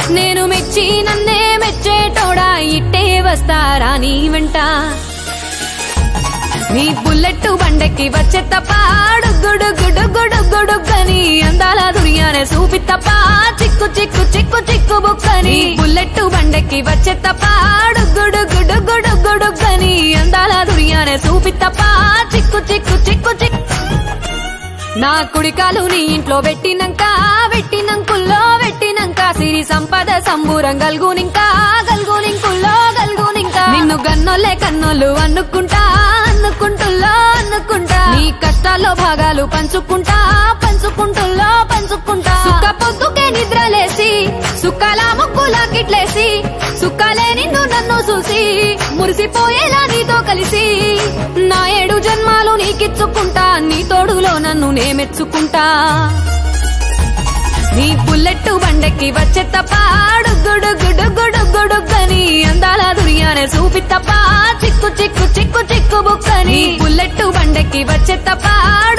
నేను మెచ్చి నన్నే మెచ్చేటోడా ఇట్టే వస్తారా నీ వెంట నీ బుల్లెట్ బండకి వచ్చే తప్ప గుడు గుడు గుడు గుడుగని అందాల దునియానే చూపి తప్ప చిక్కు చిక్కు చిక్కు చిక్కు బుక్కని బుల్లెట్ బండకి వచ్చే తప్ప గుడు గుడు గుడు గుడుగని అందాల దునియానే చూపి తప్ప చిక్కు చిక్కు చిక్కు చిక్కు నా కుడికాలు నీ ఇంట్లో పెట్టినంక పెట్టినంకుల్లో పెట్టినంక సిరి సంపద సంబూరం గల్గునింకా గల్గునింకుల్లో గల్గునింకా నిన్ను గన్నోళ్ళే కన్నోళ్ళు అనుకుంటా అనుకుంటుల్లో అనుకుంటా నీ కష్టాల్లో భాగాలు పంచుకుంటా పంచుకుంటుల్లో పంచుకుంటా సుక్క పొద్దుకే నిద్రలేసి సుక్కల ముక్కులా కిట్లేసి సుక్కలే నిన్ను నన్ను చూసి మురిసిపోయేలా నీతో కలిసి నా ఏడు జన్మాలు నీకిచ్చుకుంటా నీ తోడులో నన్ను నే మెచ్చుకుంటా నీ బుల్లెట్ బండకి వచ్చే తప్ప గుడు గుడు గుడు గుడుగని అందాల దునియానే చూపి తప్ప చిక్కు చిక్కు చిక్కు చిక్కు బుక్కని బుల్లెట్ బండకి వచ్చే తప్ప